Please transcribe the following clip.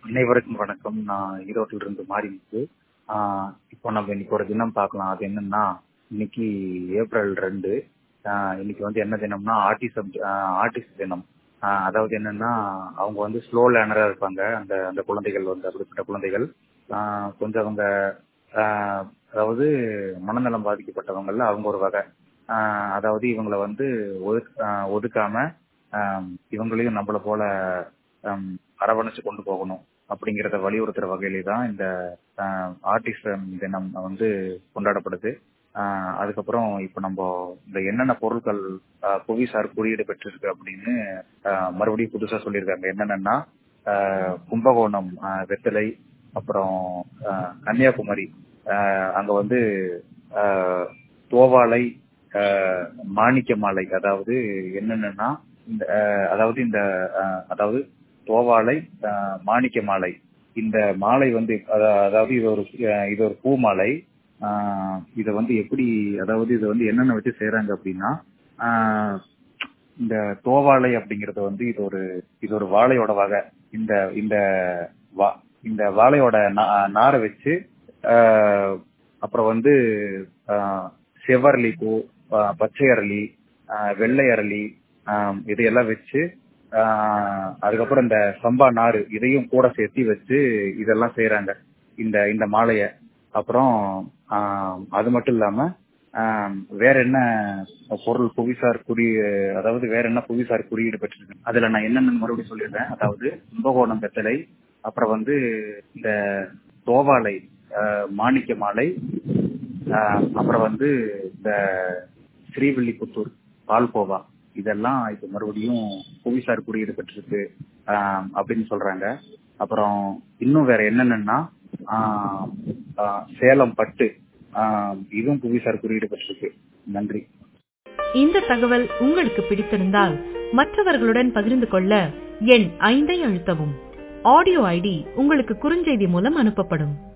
அனைவருக்கும் வணக்கம் நான் ஈரோட்டில் இருந்து மாறிமுத்து ஆஹ் இப்போ நம்ம இன்னைக்கு ஒரு தினம் பார்க்கலாம் அது என்னன்னா இன்னைக்கு ஏப்ரல் ரெண்டு ஆஹ் இன்னைக்கு வந்து என்ன தினம்னா ஆர்டிசம் ஆர்டிஸ்ட் தினம் ஆஹ் அதாவது என்னன்னா அவங்க வந்து ஸ்லோ லேர்னரா இருப்பாங்க அந்த அந்த குழந்தைகள் வந்து அப்படிப்பட்ட குழந்தைகள் ஆஹ் கொஞ்சம் அவங்க ஆஹ் அதாவது மனநலம் பாதிக்கப்பட்டவங்கல்ல அவங்க ஒரு வகை ஆஹ் அதாவது இவங்களை வந்து ஒதுக்- ஆஹ் ஒதுக்காம ஆஹ் இவங்களையும் நம்மள போல ஆம், அரவணைச்சு கொண்டு போகணும் அப்படிங்கறத வலியுறுத்துற வகையிலே தான் இந்த ஆர்டிசம் தினம் வந்து கொண்டாடப்படுது ஆஹ் அதுக்கப்புறம் இப்ப நம்ம இந்த என்னென்ன பொருட்கள் ஆஹ் புவிசார் குறியீடு பெற்றிருக்கு அப்படின்னு ஆஹ் மறுபடியும் புதுசா சொல்லியிருக்காங்க என்னென்னன்னா ஆஹ் கும்பகோணம் ஆஹ் வெத்தலை அப்புறம் ஆஹ் கன்னியாகுமரி ஆஹ் அங்க வந்து ஆஹ் தோவாளை ஆஹ் மாணிக்க மாலை அதாவது என்னென்னன்னா இந்த ஆஹ் அதாவது இந்த ஆஹ் அதாவது தோவாளை ஆஹ் மாணிக்க மாலை இந்த மாலை வந்து அதா- அதாவது இது ஒரு ஆஹ் இது ஒரு பூ மாலை ஆஹ் இத வந்து எப்படி அதாவது இது வந்து என்னென்ன வச்சு செய்யறாங்க அப்படின்னா ஆஹ் இந்த தோவாழை அப்படிங்கறது வந்து இது ஒரு இது ஒரு வாழையோட வகை இந்த இந்த வா- இந்த வாழையோட நா- நாரை வச்சு ஆஹ் அப்புறம் வந்து ஆஹ் செவ்வரளி பூ ஆஹ் பச்சை அரளி ஆஹ் வெள்ளை அரளி ஆஹ் இதையெல்லாம் வச்சு ஆஹ் அதுக்கப்புறம் இந்த சம்பா நாறு இதையும் கூட சேர்த்து வச்சு இதெல்லாம் செய்யறாங்க இந்த இந்த மாலைய அப்புறம் ஆஹ் அது மட்டும் இல்லாம ஆஹ் வேற என்ன பொருள் புவிசார் குறி அதாவது வேற என்ன புவிசார் குறியீடு பெற்றிருக்கு அதுல நான் என்னென்னு மறுபடியும் சொல்லிடுறேன் அதாவது கும்பகோணம் வெத்தலை அப்புறம் வந்து இந்த தோவாலை ஆஹ் மாணிக்க மாலை ஆஹ் அப்புறம் வந்து இந்த ஸ்ரீவில்லிபுத்தூர் பால்கோவா இதெல்லாம் இப்ப மறுபடியும் புவிசார் குறியீடு பெற்றிருக்கு ஆஹ் அப்படின்னு சொல்றாங்க அப்புறம் இன்னும் வேற என்னென்னன்னா ஆஹ் ஆஹ் சேலம் பட்டு ஆஹ் இதுவும் புவிசார் குறியீடு பெற்றிருக்கு நன்றி இந்த தகவல் உங்களுக்கு பிடித்திருந்தால் மற்றவர்களுடன் பகிர்ந்து கொள்ள எண் ஐந்தை அழுத்தவும் ஆடியோ ஐடி உங்களுக்கு குறுஞ்செய்தி மூலம் அனுப்பப்படும்